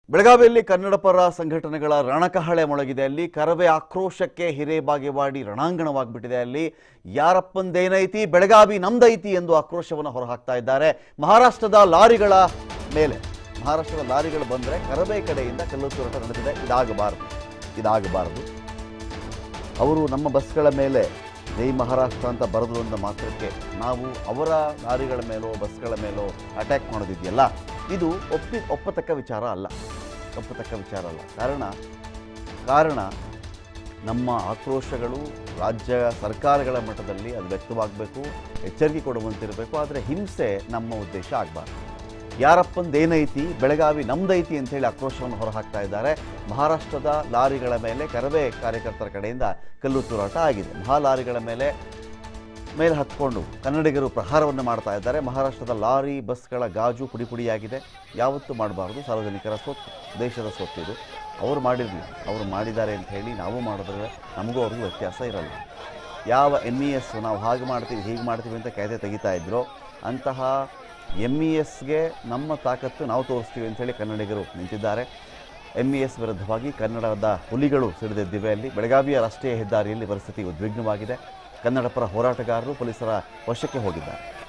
ಬೆಳಗಾವಿಯಲ್ಲಿ ಕನ್ನಡ ಪರ ಸಂಘಟನೆಗಳ ರಣಕಹಳೆ ಮೊಳಗಿದೆ ಅಲ್ಲಿ ಕರವೇ ಆಕ್ರೋಶಕ್ಕೆ ಹಿರೇಬಾಗೇವಾಡಿ ರಣಾಂಗಣವಾಗ್ಬಿಟ್ಟಿದೆ ಅಲ್ಲಿ ಯಾರಪ್ಪಂದೇನೈತಿ ಬೆಳಗಾವಿ ನಮ್ದೈತಿ ಎಂದು ಆಕ್ರೋಶವನ್ನು ಹೊರಹಾಕ್ತಾ ಇದ್ದಾರೆ ಮಹಾರಾಷ್ಟ್ರದ ಲಾರಿಗಳ ಮೇಲೆ ಮಹಾರಾಷ್ಟ್ರದ ಲಾರಿಗಳು ಬಂದರೆ ಕರವೇ ಕಡೆಯಿಂದ ಕಲ್ಲು ತೂರಾಟ ನಡೆದಿದೆ ಇದಾಗಬಾರದು ಇದಾಗಬಾರದು ಅವರು ನಮ್ಮ ಬಸ್ಗಳ ಮೇಲೆ ಜೈ ಮಹಾರಾಷ್ಟ್ರ ಅಂತ ಬರೆದು ಅಂದ ಮಾತ್ರಕ್ಕೆ ನಾವು ಅವರ ಲಾರಿಗಳ ಮೇಲೋ ಬಸ್ಗಳ ಮೇಲೋ ಅಟ್ಯಾಕ್ ಮಾಡೋದಿದೆಯಲ್ಲ ಇದು ಒಪ್ಪಿ ಒಪ್ಪತಕ್ಕ ವಿಚಾರ ಅಲ್ಲ ಒಪ್ಪತಕ್ಕ ವಿಚಾರ ಅಲ್ಲ ಕಾರಣ ಕಾರಣ ನಮ್ಮ ಆಕ್ರೋಶಗಳು ರಾಜ್ಯ ಸರ್ಕಾರಗಳ ಮಟ್ಟದಲ್ಲಿ ಅದು ವ್ಯಕ್ತವಾಗಬೇಕು ಎಚ್ಚರಿಕೆ ಕೊಡುವಂತಿರಬೇಕು ಆದರೆ ಹಿಂಸೆ ನಮ್ಮ ಉದ್ದೇಶ ಆಗಬಾರ್ದು ಯಾರಪ್ಪಂದೇನೈತಿ ಬೆಳಗಾವಿ ನಮ್ದೈತಿ ಅಂತೇಳಿ ಆಕ್ರೋಶವನ್ನು ಹೊರಹಾಕ್ತಾ ಇದ್ದಾರೆ ಮಹಾರಾಷ್ಟ್ರದ ಲಾರಿಗಳ ಮೇಲೆ ಕರವೇ ಕಾರ್ಯಕರ್ತರ ಕಡೆಯಿಂದ ಕಲ್ಲು ತೂರಾಟ ಆಗಿದೆ ಮಹಾ ಲಾರಿಗಳ ಮೇಲೆ ಮೇಲೆ ಹತ್ಕೊಂಡು ಕನ್ನಡಿಗರು ಪ್ರಹಾರವನ್ನು ಮಾಡ್ತಾ ಇದ್ದಾರೆ ಮಹಾರಾಷ್ಟ್ರದ ಲಾರಿ ಬಸ್ಗಳ ಗಾಜು ಪುಡಿ ಪುಡಿಯಾಗಿದೆ ಯಾವತ್ತೂ ಮಾಡಬಾರ್ದು ಸಾರ್ವಜನಿಕರ ಸ್ವತ್ತು ದೇಶದ ಸ್ವತ್ತು ಇದು ಅವರು ಮಾಡಿರಲಿ ಅವರು ಮಾಡಿದ್ದಾರೆ ಅಂತ ಹೇಳಿ ನಾವು ಮಾಡಿದ್ರೆ ನಮಗೂ ಅವ್ರಿಗೂ ವ್ಯತ್ಯಾಸ ಇರಲ್ಲ ಯಾವ ಎಮ್ ಇ ಎಸ್ ನಾವು ಹಾಗೆ ಮಾಡ್ತೀವಿ ಹೀಗೆ ಮಾಡ್ತೀವಿ ಅಂತ ಕಾಯ್ದೆ ತೆಗಿತಾ ಇದ್ರೋ ಅಂತಹ ಎಮ್ ಇ ಎಸ್ಗೆ ನಮ್ಮ ತಾಕತ್ತು ನಾವು ತೋರಿಸ್ತೀವಿ ಅಂತೇಳಿ ಕನ್ನಡಿಗರು ನಿಂತಿದ್ದಾರೆ ಎಮ್ ಇ ಎಸ್ ವಿರುದ್ಧವಾಗಿ ಕನ್ನಡದ ಹುಲಿಗಳು ಸಿಡಿದೆದ್ದಿವೆ ಅಲ್ಲಿ ಬೆಳಗಾವಿಯ ರಾಷ್ಟ್ರೀಯ ಹೆದ್ದಾರಿಯಲ್ಲಿ ಪರಿಸ್ಥಿತಿ ಉದ್ವಿಗ್ನವಾಗಿದೆ ಕನ್ನಡ ಪರ ಹೋರಾಟಗಾರರು ಪೊಲೀಸರ ವಶಕ್ಕೆ ಹೋಗಿದ್ದಾರೆ